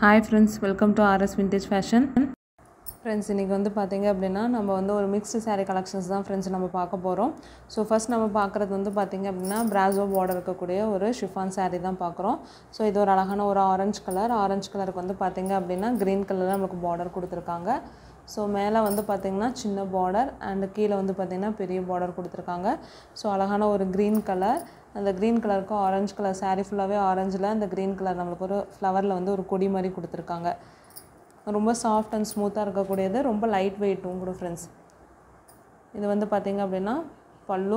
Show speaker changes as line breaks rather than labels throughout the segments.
Hi friends welcome to R S vintage fashion friends இன்றைக்கி வந்து பார்த்தீங்க அப்படின்னா நம்ம வந்து ஒரு மிக்ஸ்டு saree கலெக்ஷன்ஸ் தான் ஃப்ரெண்ட்ஸ் நம்ம பார்க்க போகிறோம் ஸோ ஃபர்ஸ்ட் நம்ம பார்க்குறது வந்து பார்த்தீங்க அப்படின்னா பிராசோ பார்டர் இருக்கக்கூடிய ஒரு ஷிஃபான் saree தான் பார்க்குறோம் ஸோ இது ஒரு அழகான ஒரு ஆரஞ்சு கலர் ஆரஞ்சு கலருக்கு வந்து பார்த்தீங்க அப்படின்னா க்ரீன் கலரில் நமக்கு பார்டர் கொடுத்துருக்காங்க ஸோ மேலே வந்து பார்த்திங்கன்னா சின்ன பார்டர் அண்டு கீழே வந்து பார்த்திங்கன்னா பெரிய பார்டர் கொடுத்துருக்காங்க ஸோ அழகான ஒரு க்ரீன் கலர் அந்த க்ரீன் கலருக்கும் ஆரஞ்சு கலர் saree ஃபுல்லாகவே ஆரஞ்சில் அந்த க்ரீன் கலர் நம்மளுக்கு ஒரு ஃப்ளவரில் வந்து ஒரு கொடி மாதிரி கொடுத்துருக்காங்க ரொம்ப சாஃப்ட் அண்ட் ஸ்மூத்தாக இருக்கக்கூடியது ரொம்ப லைட் வெயிட்டும் கூட ஃப்ரெண்ட்ஸ் இது வந்து பார்த்திங்க அப்படின்னா பல்லு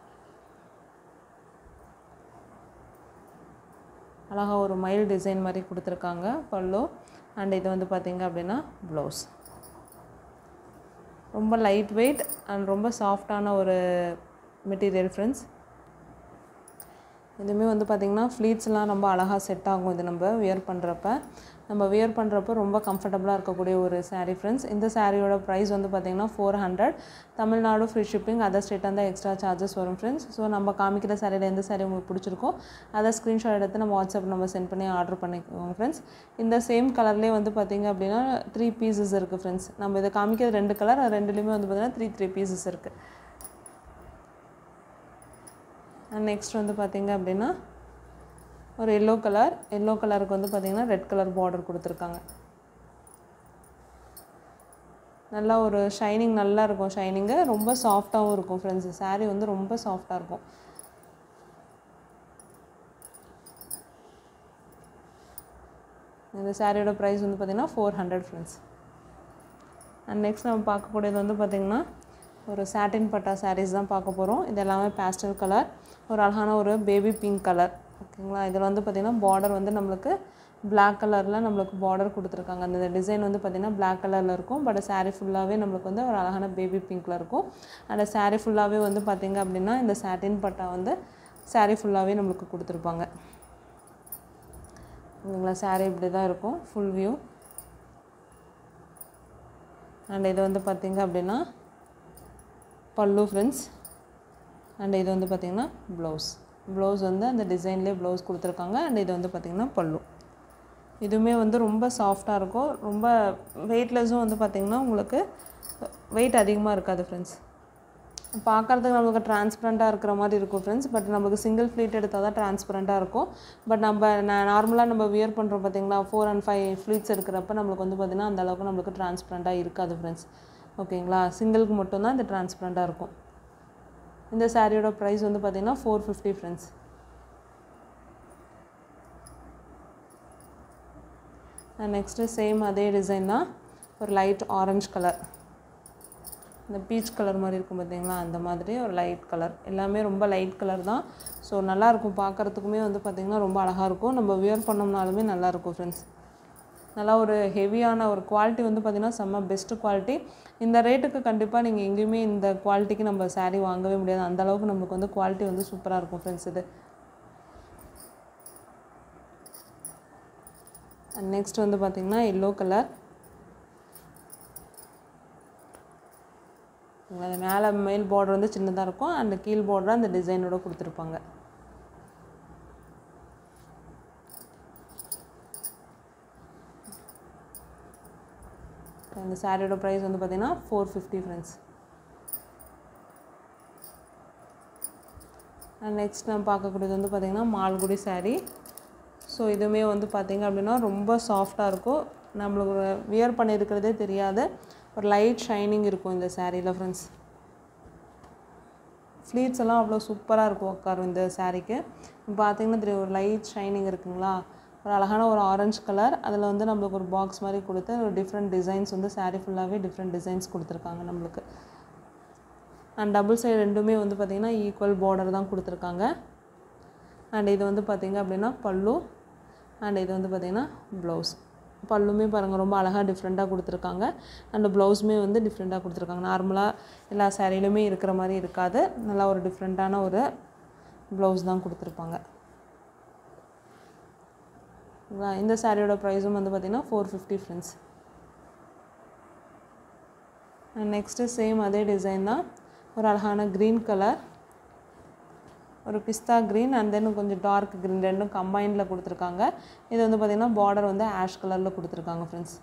அழகாக ஒரு மயில் டிசைன் மாதிரி கொடுத்துருக்காங்க பல்லு அண்ட் இது வந்து பார்த்திங்க அப்படின்னா ப்ளவுஸ் ரொம்ப லைட் வெயிட் அண்ட் ரொம்ப சாஃப்டான ஒரு மெட்டீரியல் ஃப்ரெண்ட்ஸ் இதுவுமே வந்து பார்த்திங்கன்னா ஃப்ளீட்ஸ்லாம் ரொம்ப அழகாக செட் ஆகும் இது நம்ம வியர் பண்ணுறப்ப நம்ம வியர் பண்ணுறப்ப ரொம்ப கம்ஃபர்டபுளாக இருக்கக்கூடிய ஒரு saree ஃப்ரெண்ட்ஸ் இந்த சாரியோட ப்ரைஸ் வந்து பார்த்திங்கன்னா four hundred Tamil Nadu free shipping other ஸ்டேட்டாக இருந்தால் எக்ஸ்ட்ரா சார்ஜஸ் வரும் ஃப்ரெண்ட்ஸ் ஸோ நம்ம காமிக்கிற சாரியில் எந்த சாரி உங்களுக்கு பிடிச்சிருக்கோ அதை ஸ்க்ரீன்ஷாட் எடுத்து நம்ம வாட்ஸ்அப் நம்ம சென்ட் பண்ணி ஆர்டர் பண்ணிக்கோங்க ஃப்ரெண்ட்ஸ் இந்த சேம் கலர்லேயே வந்து பார்த்திங்க அப்படின்னா த்ரீ பீசஸ் இருக்குது ஃப்ரெண்ட்ஸ் நம்ம இதை காமிக்கிறது ரெண்டு கலர் ரெண்டுலேயுமே வந்து பார்த்திங்கன்னா த்ரீ த்ரீ பீசஸ் இருக்குது அண்ட் நெக்ஸ்ட் வந்து பார்த்திங்க அப்படின்னா ஒரு எல்லோ கலர் எல்லோ கலருக்கு வந்து பார்த்திங்கன்னா ரெட் கலர் பார்டர் கொடுத்துருக்காங்க நல்லா ஒரு ஷைனிங் நல்லா இருக்கும் ஷைனிங்கு ரொம்ப சாஃப்டாகவும் இருக்கும் ஃப்ரெண்ட்ஸ் saree வந்து ரொம்ப சாஃப்டாக இருக்கும் இந்த சாரியோட ப்ரைஸ் வந்து பார்த்திங்கன்னா four hundred friends and next நம்ம பார்க்கக்கூடியது வந்து பார்த்திங்கன்னா ஒரு சாட்டின் பட்டா சாரீஸ் தான் பார்க்க போகிறோம் இது எல்லாமே பேஸ்டல் கலர் ஒரு அழகான ஒரு பேபி பிங்க் கலர் ஓகேங்களா இதில் வந்து பார்த்திங்கன்னா பார்டர் வந்து நம்மளுக்கு Black கலரில் நம்மளுக்கு பார்டர் கொடுத்துருக்காங்க அந்த டிசைன் வந்து பார்த்திங்கன்னா Black கலரில் இருக்கும் பட் saree ஃபுல்லாகவே நம்மளுக்கு வந்து ஒரு அழகான பேபி பிங்க்கில் இருக்கும் அந்த saree ஃபுல்லாகவே வந்து பார்த்திங்க அப்படின்னா இந்த சாட்டின் பட்டா வந்து saree ஃபுல்லாகவே நம்மளுக்கு கொடுத்துருப்பாங்க ஓகேங்களா saree இப்படி தான் இருக்கும் ஃபுல் வியூ அண்ட் இது வந்து பார்த்திங்க அப்படின்னா பல்லு ஃப்ரெண்ட்ஸ் அண்ட் இது வந்து பார்த்திங்கன்னா ப்ளவுஸ் ப்ளவுஸ் வந்து அந்த டிசைன்லேயே ப்ளவுஸ் கொடுத்துருக்காங்க அண்ட் இது வந்து பார்த்திங்கன்னா பல்லு இதுவுமே வந்து ரொம்ப சாஃப்டாக இருக்கும் ரொம்ப வெயிட்லெஸ்ஸும் வந்து பார்த்திங்கன்னா உங்களுக்கு வெயிட் அதிகமாக இருக்காது ஃப்ரெண்ட்ஸ் பார்க்குறதுக்கு நம்மளுக்கு டிரான்ஸ்பரண்ட்டாக இருக்கிற மாதிரி இருக்கும் ஃப்ரெண்ட்ஸ் பட் நம்மளுக்கு சிங்கிள் ஃப்ளீட் எடுத்தால் தான் டிரான்ஸ்பரண்ட்டாக இருக்கும் பட் நம்ம நார்மலாக நம்ம வியர் பண்ணுறோம் பார்த்தீங்களா ஃபோர் அண்ட் ஃபைவ் ஃப்ளீட்ஸ் இருக்கிறப்ப நம்மளுக்கு வந்து பார்த்திங்கன்னா அந்த அளவுக்கு நம்மளுக்கு டிரான்ஸ்பரண்ட்டாக இருக்காது ஃப்ரெண்ட்ஸ் ஓகேங்களா சிங்கிளுக்கு மட்டும்தான் இது டிரான்ஸ்பரண்ட்டாக இருக்கும் இந்த சாரியோட ப்ரைஸ் வந்து பார்த்திங்கன்னா four fifty friends next same அதே டிசைன் தான் ஒரு லைட் ஆரஞ்சு கலர் இந்த பீச் கலர் மாதிரி இருக்கும் பார்த்தீங்களா அந்த மாதிரி ஒரு லைட் கலர் எல்லாமே ரொம்ப லைட் கலர் தான் ஸோ நல்லாயிருக்கும் பார்க்குறதுக்குமே வந்து பார்த்திங்கன்னா ரொம்ப அழகாக இருக்கும் நம்ம வியர் பண்ணோம்னாலுமே நல்லாயிருக்கும் ஃப்ரெண்ட்ஸ் நல்லா ஒரு ஹெவியான ஒரு குவாலிட்டி வந்து பார்த்திங்கன்னா செம்ம பெஸ்ட்டு குவாலிட்டி இந்த ரேட்டுக்கு கண்டிப்பாக நீங்கள் எங்கேயுமே இந்த குவாலிட்டிக்கு நம்ம saree வாங்கவே முடியாது அந்த அளவுக்கு நமக்கு வந்து குவாலிட்டி வந்து சூப்பராக இருக்கும் ஃப்ரெண்ட்ஸ் இது நெக்ஸ்ட் வந்து பார்த்திங்கன்னா எல்லோ கலர் அது மேலே மேல் பார்டர் வந்து சின்னதாக இருக்கும் அந்த கீழ் பார்டர் அந்த டிசைனோட கொடுத்துருப்பாங்க இந்த சாரியோட ப்ரைஸ் வந்து பார்த்திங்கன்னா four fifty friends and next நம்ம பார்க்கக்கூடியது வந்து பார்த்திங்கன்னா மால்குடி saree ஸோ இதுவுமே வந்து பார்த்திங்க அப்படின்னா ரொம்ப சாஃப்டாக இருக்கும் நம்மளுக்கு வியர் பண்ணியிருக்கிறதே தெரியாது ஒரு லைட் ஷைனிங் இருக்கும் இந்த சாரியில் ஃப்ரெண்ட்ஸ் ஃப்ளீட்ஸ் எல்லாம் அவ்வளோ சூப்பராக இருக்கும் உட்காரும் இந்த சாரீக்கு பார்த்தீங்கன்னா தெரியும் ஒரு லைட் ஷைனிங் இருக்குங்களா ஒரு அழகான ஒரு ஆரஞ்சு கலர் அதில் வந்து நம்மளுக்கு ஒரு பாக்ஸ் மாதிரி கொடுத்து ஒரு டிஃப்ரெண்ட் டிசைன்ஸ் வந்து saree ஃபுல்லாகவே டிஃப்ரெண்ட் டிசைன்ஸ் கொடுத்துருக்காங்க நம்மளுக்கு அண்ட் டபுள் சைடு ரெண்டுமே வந்து பார்த்திங்கன்னா ஈக்குவல் பார்டர் தான் கொடுத்துருக்காங்க அண்ட் இது வந்து பார்த்திங்க அப்படின்னா பல்லு அண்ட் இது வந்து பார்த்திங்கன்னா ப்ளவுஸ் பல்லுமே பாருங்கள் ரொம்ப அழகாக டிஃப்ரெண்ட்டாக கொடுத்துருக்காங்க அண்ட் ப்ளவுஸுமே வந்து டிஃப்ரெண்ட்டாக கொடுத்துருக்காங்க நார்மலாக எல்லா சாரியிலுமே இருக்கிற மாதிரி இருக்காது நல்லா ஒரு டிஃப்ரெண்ட்டான ஒரு ப்ளவுஸ் தான் கொடுத்துருப்பாங்க ஓகேங்களா? இந்த சாரியோட ப்ரைஸும் வந்து பார்த்திங்கன்னா four fifty friends next same அதே டிசைன் தான் ஒரு அழகான க்ரீன் கலர் ஒரு பிஸ்தா க்ரீன் அண்ட் தென் கொஞ்சம் டார்க் க்ரீன் ரெண்டும் கம்பைனில் கொடுத்துருக்காங்க இது வந்து பார்த்திங்கன்னா பார்டர் வந்து ஆஷ் கலரில் கொடுத்துருக்காங்க ஃப்ரெண்ட்ஸ்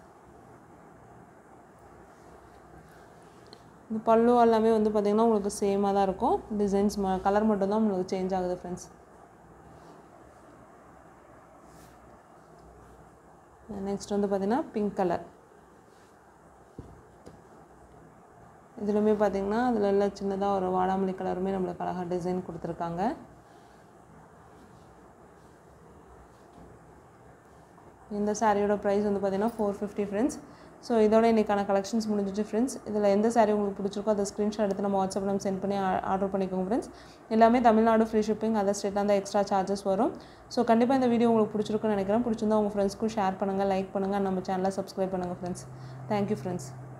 இந்த பல்லு எல்லாமே வந்து பார்த்திங்கன்னா உங்களுக்கு சேமாக தான் இருக்கும் டிசைன்ஸ் ம கலர் மட்டும் தான் உங்களுக்கு சேஞ்ச் ஆகுது ஃப்ரெண்ட்ஸ் நெக்ஸ்ட் வந்து பார்த்திங்கன்னா பிங்க் கலர் இதுலையுமே பார்த்திங்கன்னா அதில் எல்லாம் சின்னதாக ஒரு வாடாமல்லி கலருமே நம்மளுக்கு அழகாக டிசைன் கொடுத்துருக்காங்க இந்த சாரியோட ப்ரைஸ் வந்து பார்த்திங்கன்னா ஃபோர் ஃபிஃப்டி ஃப்ரெண்ட்ஸ் ஸோ இதோட இன்றைக்கான கலெக்ஷன்ஸ் முடிஞ்சிச்சு ஃப்ரெண்ட்ஸ் இதில் எந்த சாரீ உங்களுக்கு பிடிச்சிருக்கோ அதை ஸ்க்ரீன்ஷாட் எடுத்து நம்ம வாட்ஸ்அப்பில் நம்ம சென்ட் பண்ணி ஆர்டர் பண்ணிக்கோங்க ஃப்ரெண்ட்ஸ் எல்லாமே தமிழ்நாடு ஃப்ரீ ஷிப்பிங் அதர் ஸ்டேட்டாக இருந்தால் எக்ஸ்ட்ரா சார்ஜஸ் வரும் ஸோ கண்டிப்பாக இந்த வீடியோ உங்களுக்கு பிடிச்சிருக்குன்னு நினைக்கிறேன் பிடிச்சிருந்தா உங்கள் ஃப்ரெண்ட்ஸ்க்கும் ஷேர் பண்ணுங்கள் லைக் பண்ணுங்கள் நம்ம சேனலை சப்ஸ்கிரைப் பண்ணுங்கள் ஃப்ரெண்ட்ஸ் தேங்க்யூ ஃப்ரெண்ட்ஸ்